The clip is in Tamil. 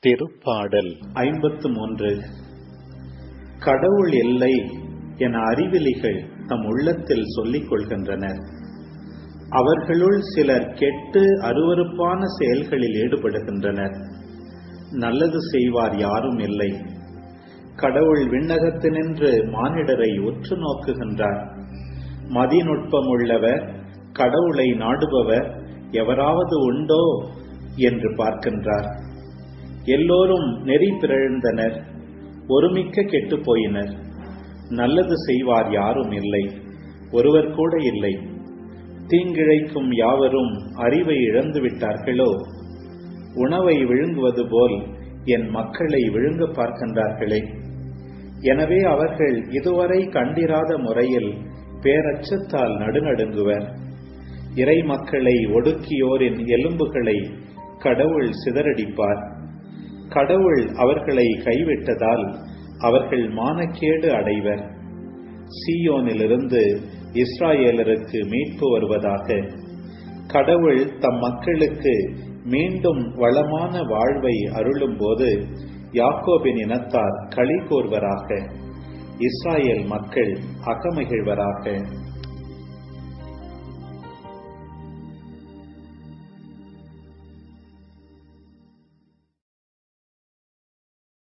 திருப்பாடல் ஐம்பத்து மூன்று கடவுள் இல்லை என அறிவிலிகள் தம் உள்ளத்தில் சொல்லிக் கொள்கின்றனர் அவர்களுள் சிலர் கெட்டு அருவருப்பான செயல்களில் ஈடுபடுகின்றனர் நல்லது செய்வார் யாரும் இல்லை கடவுள் விண்ணகத்தினின்று மானிடரை உற்று நோக்குகின்றார் மதிநுட்பமுள்ளவர் கடவுளை நாடுபவர் எவராவது உண்டோ என்று பார்க்கின்றார் எல்லோரும் நெறி பிறழ்ந்தனர் ஒருமிக்க கெட்டுப் போயினர் நல்லது செய்வார் யாரும் இல்லை ஒருவர் கூட இல்லை தீங்கிழைக்கும் யாவரும் அறிவை இழந்து விட்டார்களோ உணவை விழுங்குவது போல் என் மக்களை விழுங்க பார்க்கின்றார்களே எனவே அவர்கள் இதுவரை கண்டிராத முறையில் பேரச்சத்தால் நடுநடுங்குவர் இறை மக்களை ஒடுக்கியோரின் எலும்புகளை கடவுள் சிதறடிப்பார் கடவுள் அவர்களை கைவிட்டதால் அவர்கள் மானக்கேடு அடைவர் சீயோனிலிருந்து இஸ்ராயேலருக்கு மீட்பு வருவதாக கடவுள் தம் மக்களுக்கு மீண்டும் வளமான வாழ்வை அருளும்போது யாக்கோபின் இனத்தார் களி கூர்வராக இஸ்ராயேல் மக்கள் அகமகிழ்வராக